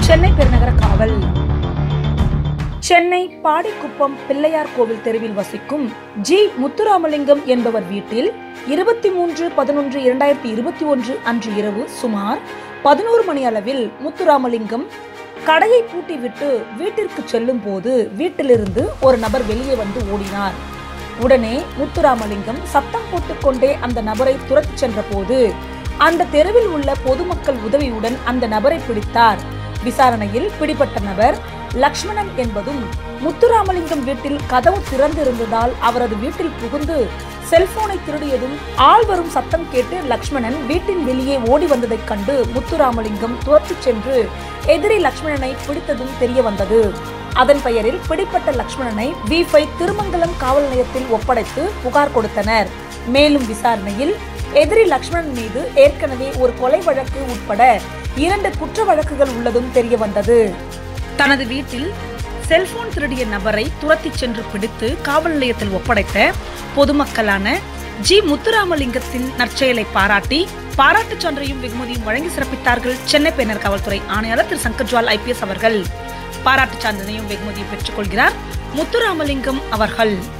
சென்னை பெருநகர காவல் சென்னை பாடிக்குப்பம் பிள்ளையார் கோவில் தெருவில் வசிக்கும் ஜி முத்துராமலிங்கம் என்பவர் வீட்டில் இருபத்தி மூன்று பதினொன்று இரண்டாயிரத்தி இருபத்தி ஒன்று அன்று இரவு சுமார் பதினோரு மணி அளவில் முத்துராமலிங்கம் கடையை பூட்டிவிட்டு வீட்டிற்கு செல்லும் போது வீட்டிலிருந்து ஒரு நபர் வெளியே வந்து ஓடினார் உடனே முத்துராமலிங்கம் சத்தம் போட்டுக்கொண்டே அந்த நபரை துரத்திச் சென்ற போது அந்த தெருவில் உள்ள பொதுமக்கள் உதவியுடன் அந்த நபரை பிடித்தார் விசாரணையில் பிடிபட்ட நபர் லக்ஷ்மணன் என்பதும் முத்துராமலிங்கம் வீட்டில் கதவு திறந்திருந்ததால் அவரது வீட்டில் புகுந்து செல்போனை திருடியதும் ஆள் வரும் சத்தம் கேட்டு லக்ஷ்மணன் வீட்டின் வெளியே ஓடி வந்ததைக் கண்டு முத்துராமலிங்கம் துரத்திச் சென்று எதிரி லக்ஷ்மணனை பிடித்ததும் தெரிய வந்தது அதன் பெயரில் பிடிப்பட்ட லக்ஷ்மணனை வி திருமங்கலம் காவல் நிலையத்தில் ஒப்படைத்து புகார் கொடுத்தனர் மேலும் விசாரணையில் எதிரி லக்ஷ்மணன் மீது ஏற்கனவே ஒரு கொலை வழக்கு உட்பட இரண்டு குற்ற வழக்குகள் உள்ளதும் தெரிய வந்தது தனது வீட்டில் செல்போன் திருடிய நபரை துரத்திச் சென்று பிடித்து காவல் நிலையத்தில் ஒப்படைத்த பொதுமக்களான ஜி முத்துராமலிங்கத்தின் நற்செயலை பாராட்டி பாராட்டுச் சான்றையும் வெகுமதியும் வழங்கி சிறப்பித்தார்கள் சென்னை பெண்ணர் காவல்துறை ஆணையாளர் திரு சங்கர்ஜுவால் ஐபிஎஸ் அவர்கள் பாராட்டுச் சான்றினையும் வெகுமதியும் பெற்றுக் கொள்கிறார் முத்துராமலிங்கம் அவர்கள்